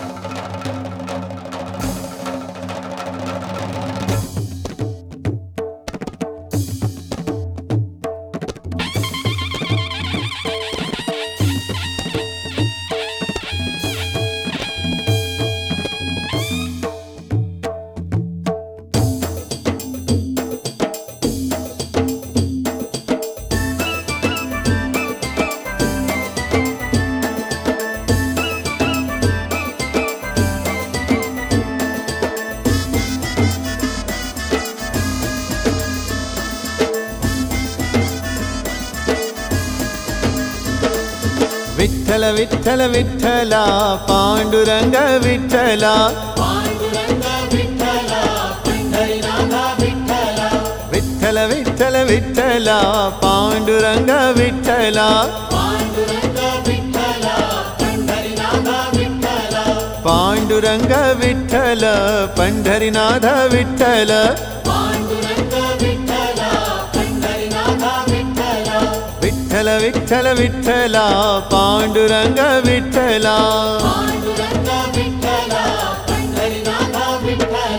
విఠల విఠల విఠల పాండురంగ విఠల పాండురంగ విఠల పండరినాథ విఠల విఠల విఠల విఠల పాండురంగ విఠల పాండురంగ విఠల పండరినాథ విఠల పాండురంగ విఠల పండరినాథ విఠల పాండురంగ విఠల పండరినాథ విఠల విఠల విఠల విఠల పాండురంగ విఠల పాండురంగ విఠల పండరినాథ విఠల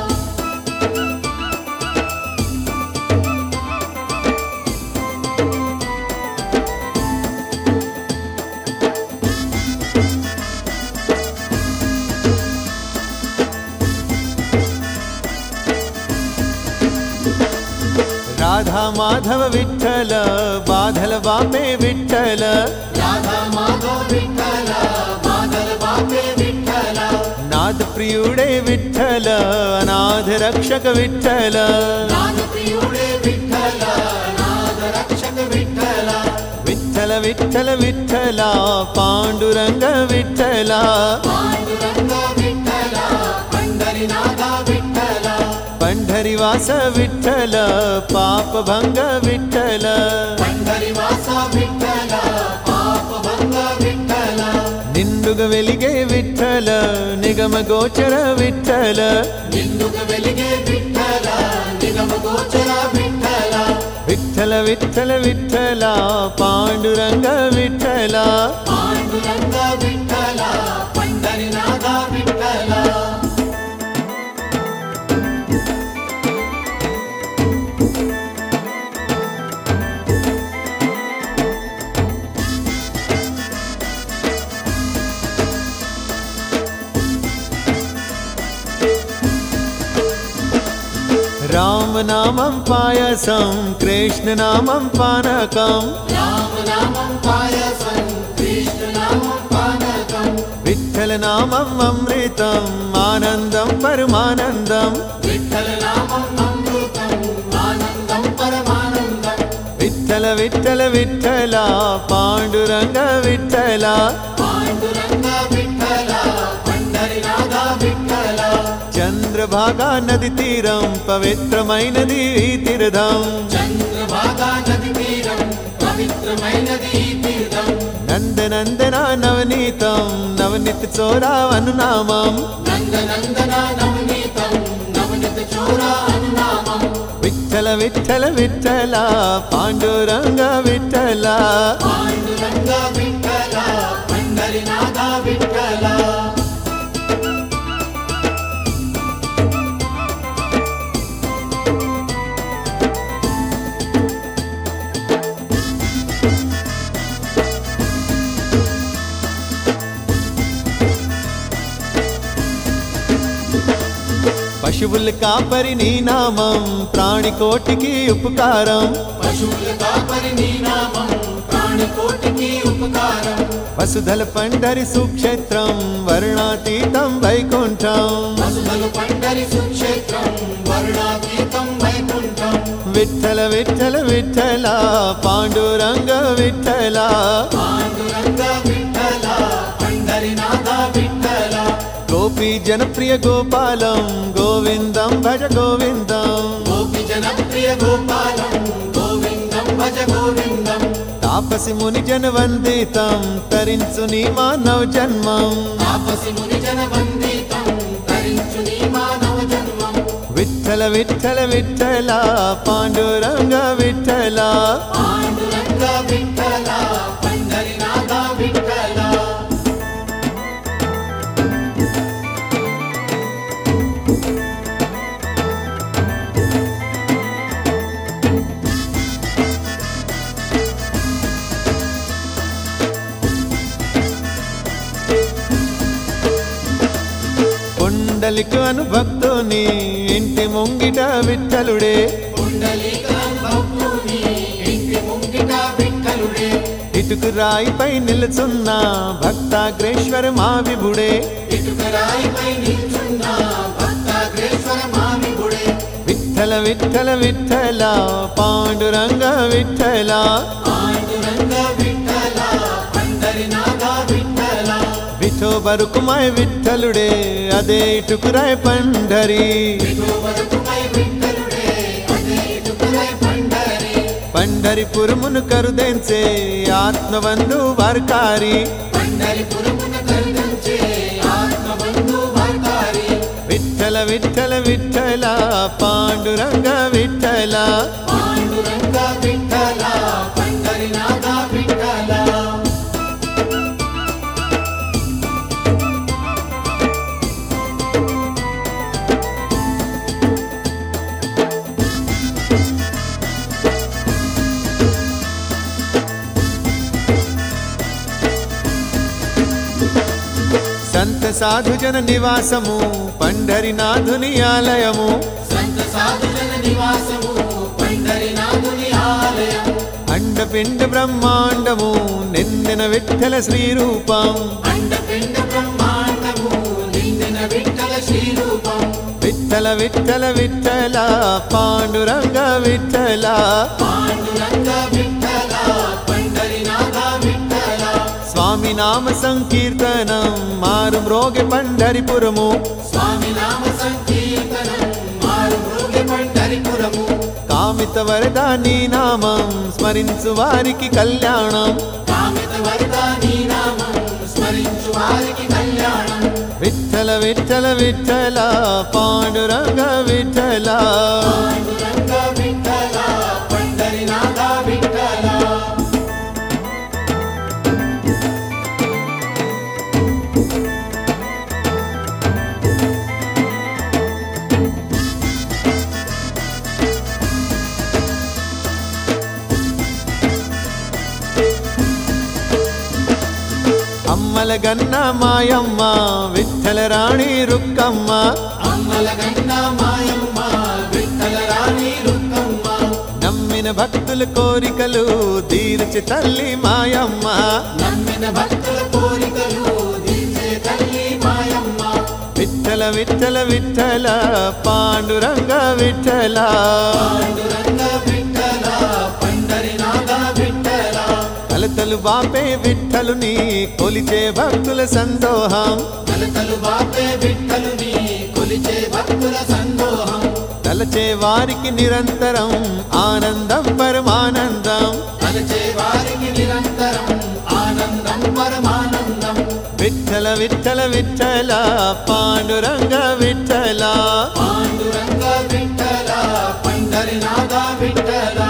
రాధా మాధవ విఠల బాధల బాపే విఠల రాధా మాధవ విఠల మాధవ బాపే విఠల నాద ప్రియుడే విఠల అనాథ రక్షక విఠల నాద ప్రియుడే విఠల నాద రక్షక విఠల విఠల విఠల విఠల పాండురంగ విఠల పాండురంగ విఠల పండరినాథ విఠల పండరివాస విఠల పాపభంగ విఠల పండరివాస విఠల పాపభంగ విఠల నిండుగ వెలిగే విఠల నిగమ గోచర విఠల నిన్నుగ వెలిగే విఠల నిగమ గోచర విఠల విఠల విఠల విఠల పాండురంగ విఠల పాండురంగ విఠల పండరినాథ విఠల రామనామం పాయసం కృష్ణనామం పానకం రామనామం పాయసం కృష్ణనామం పానకం విఠల నామం అమృతం ఆనందం పరమానందం విఠల నామం అమృతం ఆనందం పరమానందం విఠల విఠల విఠల పాండురంగ విఠల పాండురంగ విఠల పండరినాథ విఠల చంద్రభాగా నది తీరం పవిత్రమైనది ఈ తీర్థం చంద్రభాగా నది తీరం పవిత్రమైనది ఈ తీర్థం నందనందన నవనీతం నవనిత చోరా అనునామం నందనందన నవనీతం నవనిత చోర అనునామం విఠల విఠల విఠల పాండురంగ విఠల పాండురంగ విఠల పండరినాథ విఠల పశువుల కాపరి నీ నామం ప్రాణికోటికి ఉపకారం పశువుల కాపరి నీ నామం ప్రాణికోటికి ఉపకారం వసుధల పండరి సుక్షేత్రం వర్ణాతీతం వైకుంఠం వసుధలు పండరి సుక్షేత్రం వర్ణాతీతం వైకుంఠం విఠల విఠల విఠల పాండురంగ విఠల పాండురంగ విఠల పండరినాథ విఠల గోపీ జనప్రియ గోపాలం గోవిందం భజ గోవిందం గోపి జనప్రియ గోపాలం గోవిందం భజ గోవిందం తాపసి ముని జన వందితం తరించు నీ మానవ జన్మం తాపసి ముని జన వందితం తరించు నీ మానవ జన్మం విఠల విఠల విఠల పాండురంగ విఠల పాండురంగ విఠల పండరినాథ విఠల పుండలికు అను భక్తుని ఇంటి ముంగిట విఠలుడే పుండలీకాన్ భక్తుని ఇంటి ముంగిట విఠలుడే ఇటుకు రాయిపై నిలుచున్న భక్తాగ్రేశ్వర మా విభుడే ఇటుకరాయిపై నిల్చున్న భక్తాగ్రేశ్వర మామి గుడే విఠల విఠల విఠల పాండురంగ విఠల పాండురంగ విఠల పండరినాథ విఠల విఠో బరుకుమై విఠలుడే అదే ఇటుకురాయ్ పండరి విఠోబరుకుమై విఠలుడే అదే ఇటుకరై పండరి పండరిపురమును కరుదెంచే ఆత్మబంధు వార్కారి పండరిపురమున కరుదించే ఆత్మబంధు వార్తారి విఠల విఠల విఠల పాండురంగ విఠల పాండురంగ విఠల పండరినాథ విఠల సంత సాధుజన నివాసము పండరినాథుని ఆలయము సంత సాధుజన నివాసము పండరినాథుని ఆలయం అండపిండ బ్రహ్మాండము నిందిన విఠల శ్రీరూపం అండపిండ బ్రహ్మాండము నిందిన విఠల శ్రీరూపం విఠల విఠల విఠల పాండురంగ విఠల పాండురంగ విఠల పండరినాథ విఠల స్వామి నామ సంకీర్తనం మారు మ్రోగె పండరిపురము స్వామి నామ సంకీర్తనం మారు మృగి పండరిపురము కామిత వరద నీ నామం స్మరించు వారికి కళ్యాణం కామిత వరదాని నామం స్మరించు వారికి కళ్యాణం విఠల విఠల విఠల పాండురంగ విఠల పాండురంగ విఠల పండరినాథ విఠల అమ్మల గన్న మాయమ్మ విఠల రాణి రుక్కమ్మ అమ్మల గన్న మాయమ్మ విఠల రాణి రుక్కమ్మ నమ్మిన భక్తుల కోరికలు తీర్చి తల్లి మాయమ్మ నమ్మిన భక్తుల కోరికలు తీర్చే తల్లి మాయమ్మ విఠల విఠల విఠల పాండురంగ విఠల పాండురంగ విఠల పండరినాథ విఠల కలతలు బాపే విఠలుని కొలిచే భక్తుల సందోహం కలతలు బాపే విఠలుని కొలిచే భక్తుల సందోహం తలచే వారికి నిరంతరం ఆనందం పరమానందం తలచే వారికి నిరంతరం ఆనందం పరమానందం విఠల విఠల విఠల పాండురంగ విఠల పాండురంగ విఠల పండరినాథ విఠల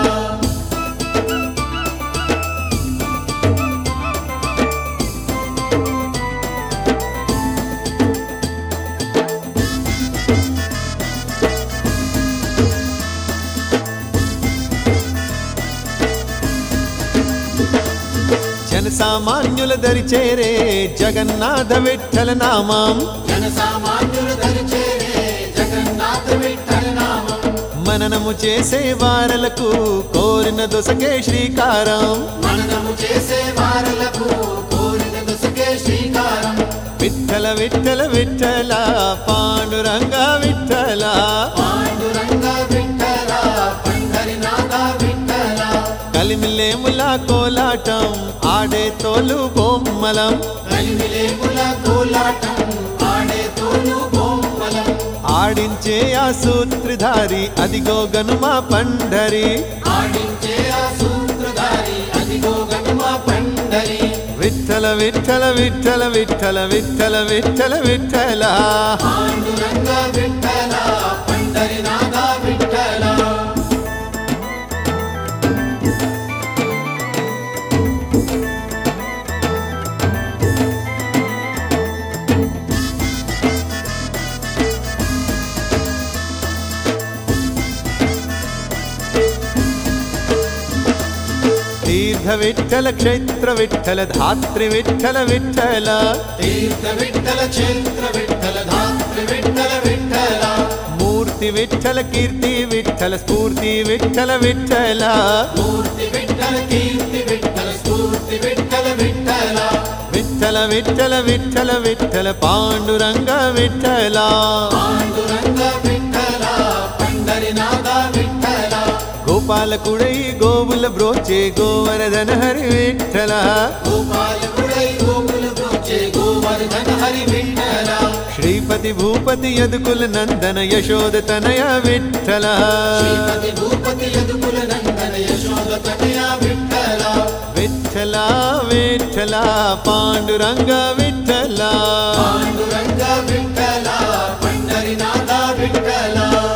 జనసామాన్యుల దరి చేరే జగన్నాథ విఠల నామం జనసామాన్యులు దరిచేరే జగన్నాథ విఠల నామం మననము చేసే వారలకు కోరిన దొసకే శ్రీకారం మననము చేసే వారలకు కోరిన దశకే శ్రీకారం విఠల విఠల విఠల పాండురంగ విఠల పాండురంగ విఠల పండరినాథ విఠల కలిమిలేముల కోలాటం ఆడే తోలు బొమ్మలం కలిమిలేముల కోలాటం ఆడే తోలు బొమ్మలం ఆడించే ఆ సూత్రధారి అదిగో గనుమ పండరి ఆడించే ఆ సూత్రధారి అదిగో గనుమ పండరి విఠల విఠల విఠల విఠల విఠల విఠల విఠల పాండురంగ విఠల పండరినాథ విఠల తీర్థ విఠల క్షేత్ర విఠల ధాత్రి విఠల విఠల తీర్థ విఠల క్షేత్ర విఠల ధాత్రి విఠల మూర్తి విఠల కీర్తి విఠల స్ఫూర్తి విఠల విఠల మూర్తి విఠల కీర్తి విఠల స్ఫూర్తి విఠల విఠల విఠల విఠల విఠల విఠల పాండురంగ విఠల పాండురంగ విఠల పండరినాథ విఠల గోపాలకుడై గోవుల బ్రోచే గోవరధన హరి విఠల గోపాలకుడై గోకుల బ్రోచే గోవర్ధన హరి విఠల శ్రీపతి భూపతి యదుకుల నందన యశోద తనయ విఠల శ్రీపతి భూపతి యదుకుల నందన యశోద తనయ విఠల విఠల విఠల పాండురంగ విఠల పాండురంగ విఠల పండరినాథ విఠల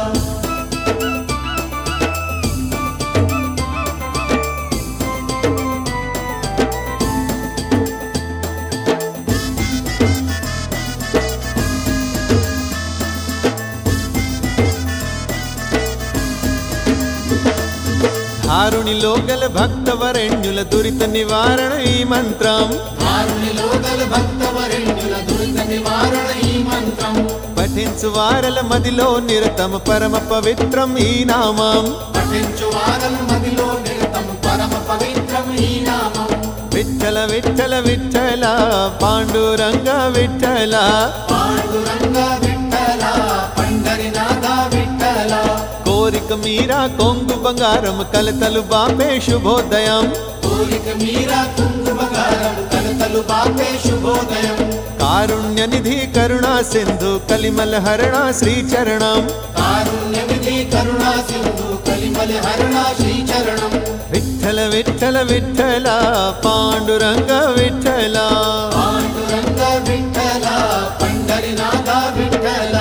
ధారుణిలో గల భక్తవరణ్యుల దురిత నివారణ ఈ మంత్రం వారునిలో గల భక్తవరెణ్యుల దురిత నివారణ ఈ మంత్రం పఠించు వారల మదిలో నిరతమ పరమ పవిత్రం ఈ నామం పఠించు వారం మదిలో నిరతం పరమ పవిత్రం ఈ నామం విఠల విఠల విఠల పాండురంగ విఠల పాండురంగ విఠల పండరినాథ విఠల కోరిక మీరా కొంగు బంగారం కలతలు బాపే శుభోదయం కోరిక మీరా కుంగు బంగారం కలతలు బాపే శుభోదయం కారుణ్య నిధి కరుణా సింధు కలిమల హరణ శ్రీచరణం కారుణ్య విధి కరుణా సింధు కలిమలి హరణ శ్రీచరణం విఠల విఠల విఠల పాండురంగ విఠల పాండురంగ విఠల పండరినాథ విఠల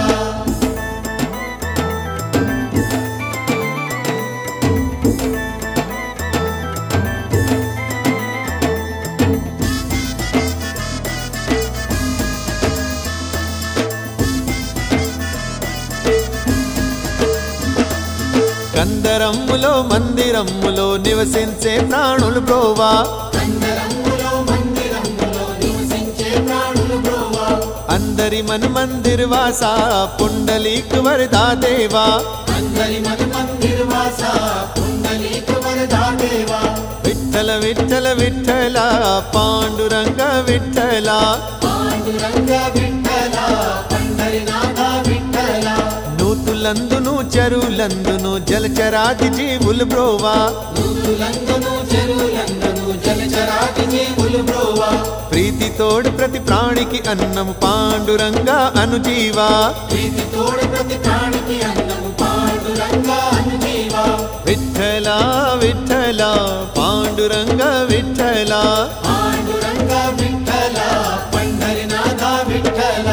కందరమ్ములో మందిరమ్ములో నివసించే ప్రాణులు బ్రోవా కందరమ్ములో మందిరమ్ములో నివసించే ప్రాణులు బ్రోవా అందరి మన మందిర్ వాస పుండలీక్ వరదా దేవా అందరి మన మందిర్ వాస పుండలీక వరదా దేవా విఠల విఠల విఠల పాండురంగ విఠల పాండురంగ విఠల పండరినాథ విఠల నూతులందును చెరువులందును జలచరాది జీవులు బ్రోవా నూతులందును చెరువులందును జలచరాటి జీవులు బ్రోవా ప్రీతితోడు ప్రతి ప్రాణికి అన్నము పాండురంగ అనుజీవా ప్రీతి తోడు ప్రతి ప్రాణికి అన్నము పాండురంగ అనుజీవా విఠల విఠల పాండురంగ విఠల పాండురంగ విఠల పండరినాథ విఠల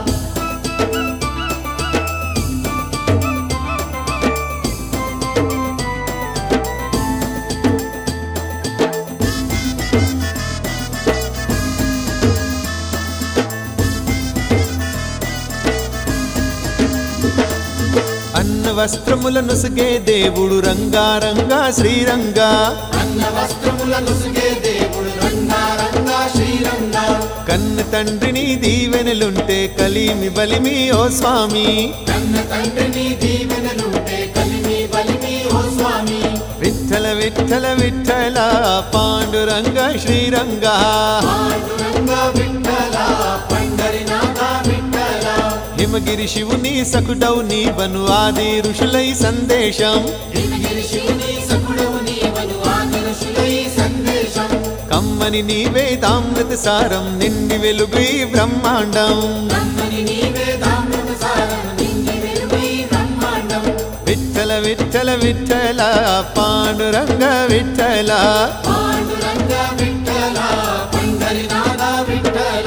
అన్న వస్త్రముల నుసుగే దేవుడు రంగారంగా శ్రీరంగా అన్న వస్త్రముల నుసుగే దేవుడు రంగా రంగా శ్రీరంగా కన్న తండ్రిని దీవెనలుంటే కలిమి బలిమి ఓ స్వామి కన్న తండ్రిని దీవెనలుంటే కలిమి బలిమి ఓ స్వామి విఠల విఠల విఠల పాండురంగ శ్రీరంగా పాండురంగ విఠల పండరినాథ విఠల హిమగిరి శివుని సకుడవు నీవను ఆది ఋషులై సందేశం గిరిగిరి శివుని సకుడవు నీవను ఆది ఋషులై సందేశం కమ్మని నీవే తామృత సారం నిండి వెలుగు ఈ బ్రహ్మాండం బ్రహ్మని నీవే దామృత సారం నిండి వెలుగు ఈ బ్రహ్మాండం విఠల విఠల విఠల పాండురంగ విఠల పాండురంగ విఠల పండరినాథ విఠల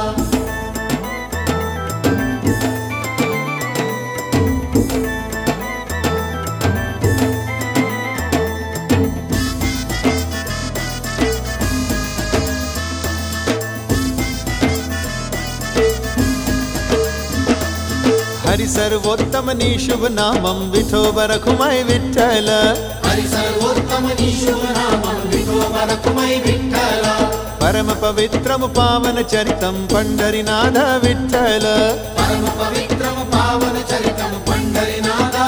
హరి సర్వోత్తమ నీ శుభ నామం విఠోబర కుమై విఠల హరి సర్వోత్తమని శుభనామం విఠోబరకుమై విఠల పరమ పవిత్రము పావన చరితం పండరినాథ విఠల పరమ పవిత్రము పావన చరితము పండరినాథ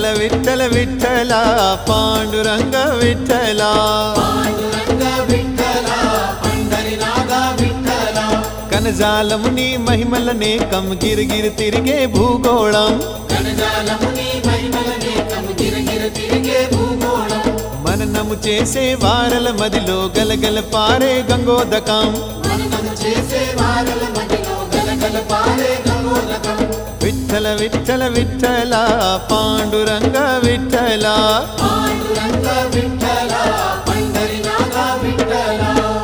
విఠల విఠల పాండురంగ విఠల పాండురంగ విఠల పండరినాథ విఠల కనజాలముని మహిమలనే కమ్ గిరిగిరి తిరిగే భూగోళం కనజాలముని మహిమలనే కము గిరగిర తిరిగే భూగోళం మననము చేసే వారల మదిలో గలగల పారే గంగోదకం మనము చేసే వారల మధ్యలో గలగల పారే గంగోదకం విఠల విఠల విఠల పాండురంగ విఠల పాండురంగ విఠల పండరినాథ విఠల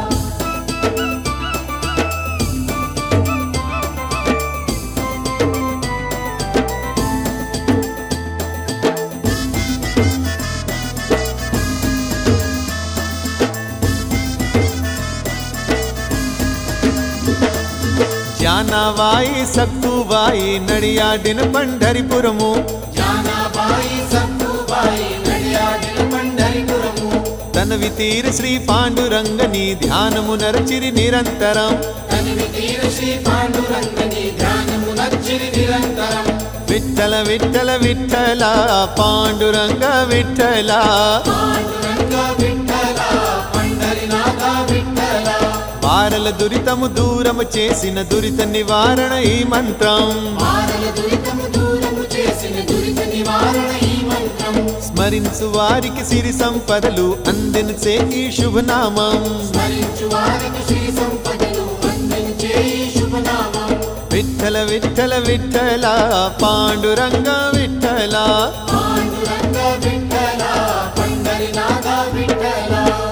జానవాయి సక్కువాయి నడియాడిన పండరిపురము జానాబాయి సక్కుబాయి నడియాడిన పండరిపురము తనవి తీర శ్రీ పాండురంగని ధ్యానము నరచిరి నిరంతరం తనివి తీర శ్రీ పాండురంగని ధ్యానము నచ్చిరి నిరంతరం విఠల విఠల విఠల పాండురంగ విఠల పాండురంగ విఠల పండరినాథ విఠల వారల దురితము దూరము చేసిన దురిత నివారణ ఈ మంత్రం మారల దురితము దూరము చేసిన దురిత నివారణ ఈ మంత్రం స్మరించు వారికి సిరి సంపదలు అందించే ఈ శుభనామం స్మరించు వారికి శ్రీ సంపదలు అందించే ఈ శుభనామం విఠల విఠల విఠల పాండురంగ విఠల పాండురంగ విఠల పండరినాథ విఠల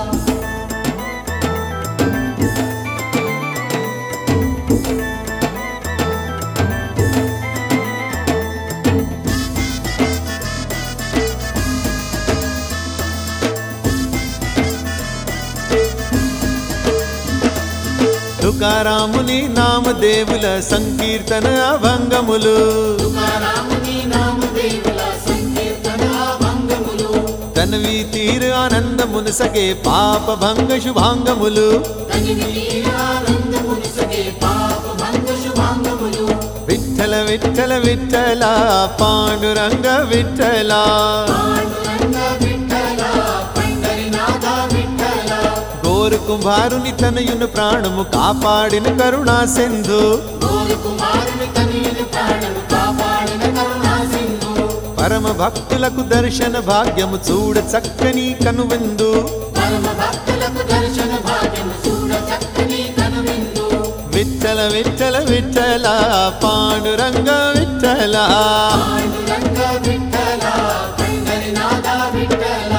తుకారాముని నామదేవుల సంకీర్తన అభంగములు తుకారాముని నామదేవుల సంకీర్తన భంగములు తనవి తీరు ఆనందమును సగే పాప భంగ శుభాంగములు తనివి తీరానందముని సగే పాప భంగ శుభాంగములు విఠల విఠల విఠల పాండురంగ విఠల పాండురంగ విఠల పండరినాథ విఠల గోరు కుంభారుని తనయును ప్రాణము కాపాడిన కరుణా సింధు గోరు కుమారుని తనయుని ప్రాణము కాపాడిన కరుణా సింధు పరమ భక్తులకు దర్శన భాగ్యము చూడ చక్కని కనువిందు పరమ భక్తులకు దర్శన భాగ్యము చూడ చక్కని కనువిందు విఠల విఠల విఠల పాండురంగ విఠల పాండురంగ విఠల పండరినాథ విఠల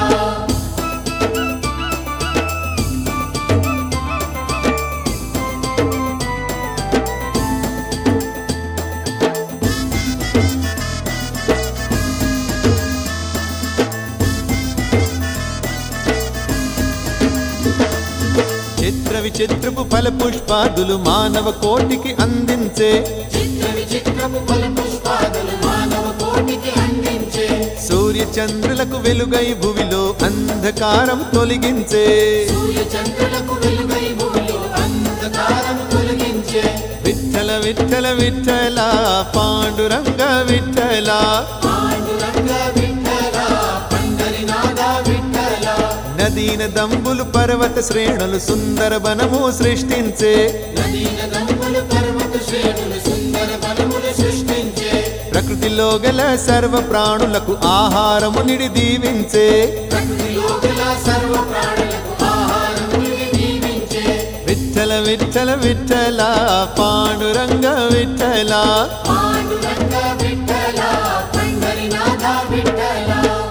చిత్ర విచిత్రపు ఫల పుష్పాదులు మానవ కోటికి అందించే చిత్ర విచిత్రపు ఫల పుష్పాదులు మానవ కోటికి అందించే సూర్య చంద్రులకు వెలుగై భువిలో అంధకారం తొలగించే సూర్య చంద్రులకు వెలుగై భూమిలో అంధకారం తొలగించే విఠల విఠల విఠల పాండురంగ విఠల పాండురంగ విఠల పండరినాథ విఠల నదీన దంబులు పర్వత శ్రేణులు సుందర వనము సృష్టించే నదీన దంపులు పర్వత శ్రేణులు సుందర వనములు సృష్టించే ప్రకృతిలో గల సర్వ ప్రాణులకు ఆహారము నిడి దీవించే ప్రకృతిలో గల సర్వ ప్రాణులకు ఆహారముని దీవించే విఠల విఠల విఠల పాండురంగ విఠల పాండురంగ విఠల పండరినాథ విఠల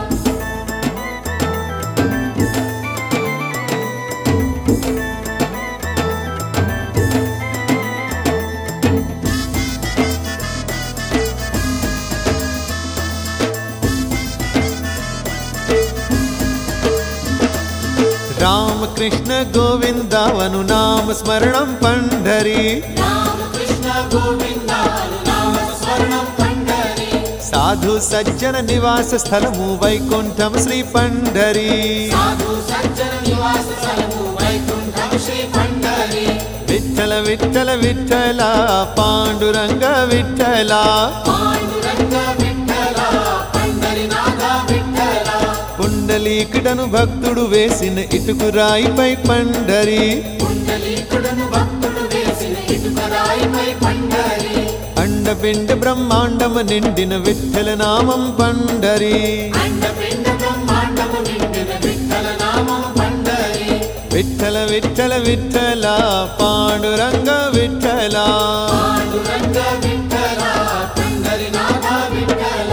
రామకృష్ణ గోవిందావను నామ స్మరణం పండరి రామకృష్ణ గోవింద నామ స్మరణం పండరి సాధు సజ్జన నివాస స్థలము వైకుంఠం శ్రీ పండరి సాధు సజ్జన నివాస స్థలము వైకుంఠం శ్రీ పండరి విఠల విఠల విఠల పాండురంగ విఠల పాండురంగ విఠల పండరినాథ పుండలీకుడను భక్తుడు వేసిన ఇటుకురాయిపై పండరి పుండలీకుడను భక్తుడు వేసిన ఇటుక రాయిపై పండరి అండపిండ బ్రహ్మాండము నిండిన విఠల నామం పండరి అండపిండ బ్రహ్మాండము నిండిన విఠల నామం పండరి విఠల విఠల విఠల పాండురంగ విఠల పాండురంగ విఠల పండరినాథ విఠల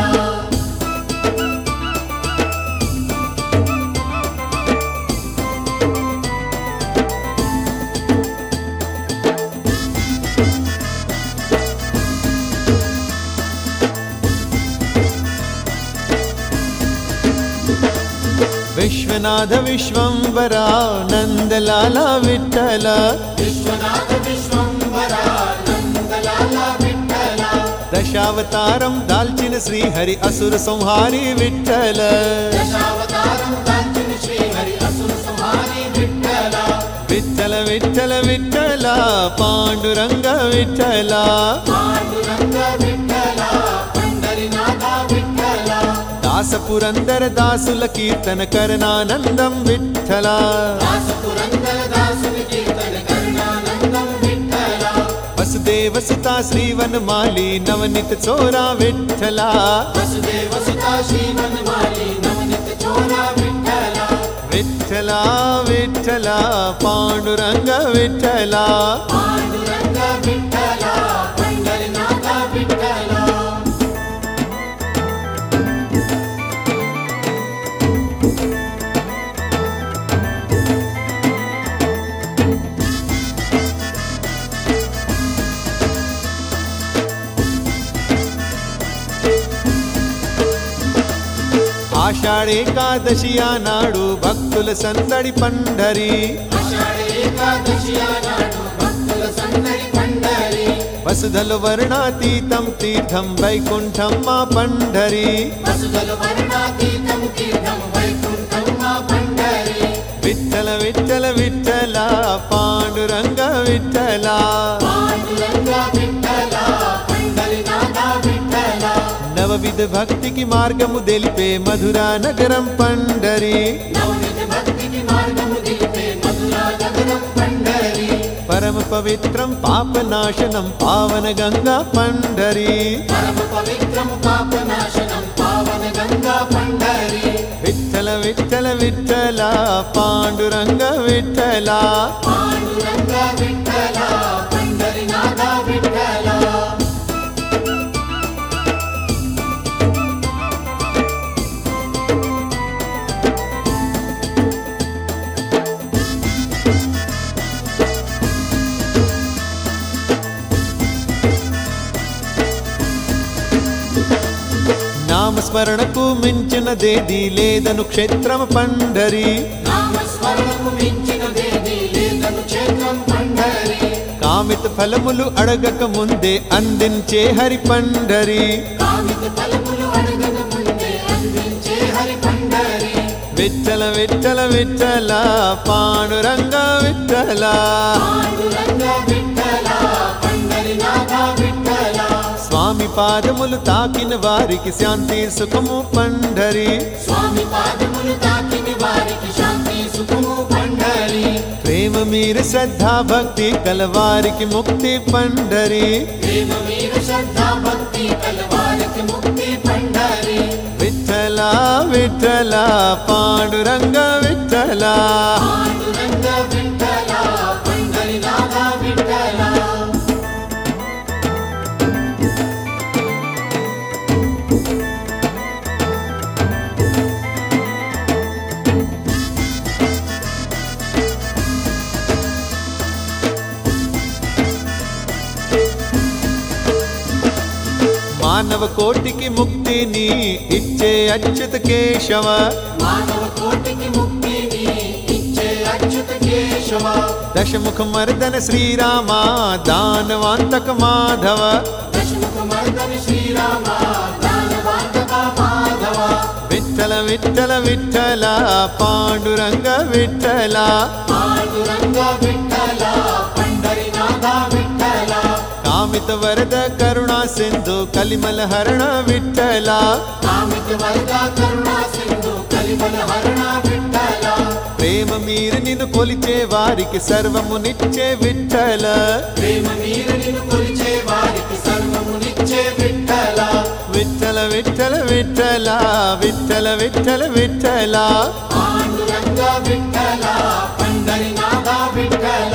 విశ్వనాథ విశ్వంబర నందలాల విఠల విశ్వనాథ విశ్వంబర నందలాల విఠల దశావతారం దాల్చిన శ్రీహరి అసుర సంహారి విఠల దశావతారం దాల్చిన శ్రీహరి అసుర సంహారి విఠల విఠల విఠల విఠల పాండురంగ విఠల పాండురంగ విఠల పండరినాథ విఠల దాస పురందర దాసుల కీర్తన కరణానందం విఠల దాస పురందర దాసుని కీర్తన కరుణానందం విఠల వసుదేవ సుతా శ్రీవన్ మాలి నవనిత చోరా విఠల వసుదేవ సుతా శ్రీవన్ మాలి నవనిత చోర విఠల విఠల విఠల పాండురంగ విఠల పాండురంగ విఠల పండరినాథ విఠల ఆషాఢేకాదశి ఆనాడు భక్తుల సందడి పండరి ఆషాఢ ఏకాదశి ఆనాడు భక్తుల సన్నడి పండరి వసుధలు వర్ణాతీతం తీర్థం వైకుంఠం మా పండరి వసుదలు వర్ణాతీతం తీర్థం వైకుంఠం మా పండరి విఠల విఠల విఠల పాండురంగ విఠల పాండురంగ విఠల పండరినాథ విఠల నవవిధ భక్తికి మార్గము తెలిపే మధురా నగరం పండరి నవనిధి భక్తికి మార్గము దిలిపే మధురా నగరం పండరి పరమ పవిత్రం పాపనాశనం పావన గంగా పండరి పరమ పవిత్రము పాపనాశనం పావన గంగా పండరి విఠల విఠల విఠల పాండురంగ విఠల పాండురంగ విఠల పండరినాథ విఠల నామస్మరణకు మించినదేది లేదను క్షేత్రము పండరి నామస్మరణకు మించినదేది లేదను క్షేత్రం పండరి కామిత ఫలములు అడగక ముందే అందించే హరి పండరి కామిత ఫలములు అడగక ముందే అందించే హరి పండరి విఠల విఠల విఠల పాండురంగ విఠల పాండురంగ విఠల పండరినాథ విఠల స్వామి పాదములు తాకిన వారికి శాంతి సుఖము పండరి స్వామి పాదములు తాకిని వారికి శాంతి సుఖము పండరి ప్రేమ మీరు శ్రద్ధా భక్తి కలవారికి ముక్తి పండరి ప్రేమ వీర శ్రద్ధ భక్తి కలవారికి ముక్తి పండరి విఠల విఠల పాండురంగ విఠల పాండురంగ విఠల పండరినాథ విఠల మానవ కోటికి ముక్తిని ఇచ్చే అచ్యుత కేశవ మానవ కోటికి ముక్తిని ఇచ్చే అచ్యుత కేశవ దశముఖ మర్దన శ్రీరామ దానవాంతక మాధవ దశముఖ మర్దని శ్రీరామ దానవాంతక మాధవ విఠల విఠల విఠల పాండురంగ విఠల పాండురంగ విఠల పండరినాథ విఠల కామిత వరద కరుణా सिंधू कलिमल हरण विठ्ठला కామిత వరద కరుణా సింధు కలిమల హరణ విఠల ప్రేమ మీరు నిన్ను కొలిచే వారికి సర్వమునిచ్చే విఠ్ఠల ప్రేమ మీరు నిన్ను కొలిచే వారికి సర్వము నిచ్చే విఠల విఠ్ఠల విఠ్ఠల విఠ్ఠల విఠ్ఠల విఠ్ఠల విఠ్ఠల పాండురంగ విఠల పండరినాథ విఠల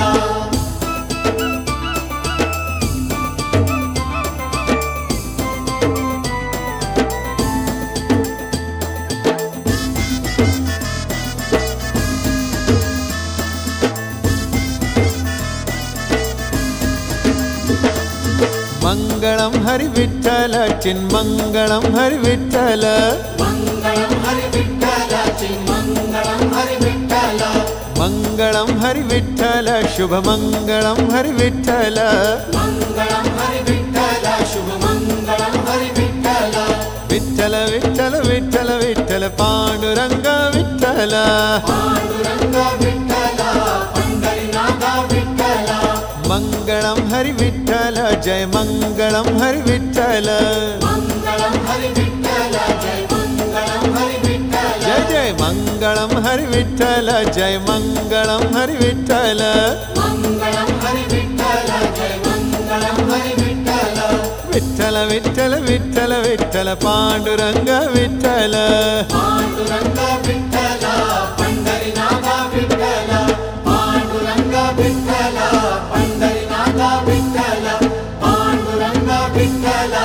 మంగళం హరి విఠ్ఠల చిన్మంగళం హరి విఠ్ఠల మంగళం హరి విఠల చిన్మంగళం హరి విఠల మంగళం హరి విఠ్ఠల శుభమంగళం హరి విఠ్ఠల మంగళం హరి విఠల శుభమంగళం హరి విఠల విఠ్ఠల విఠ్ఠల విఠ్ఠల విఠ్ఠల పాండురంగ విఠ్ఠల పాండురంగ విఠల పండరినాథ విఠల మంగళం హరి విఠ్ఠల జయ మంగళం హరి విఠ్ఠల మంగళం హరి విఠల జయ మంగళం హరి విఠల జయ జయ మంగళం హరి విఠ్ఠల జయ మంగళం హరి విఠ్ఠల మంగళం హరి విఠల జయ మంగళం హరి విఠల విఠ్ఠల విఠ్ఠల విఠ్ఠల విఠ్ఠల పాండురంగ విఠ్ఠల పాండురంగ విఠల పండరినాథ విఠల పాండురంగ విఠల పండరినాథ విఠల పాండురంగ విఠల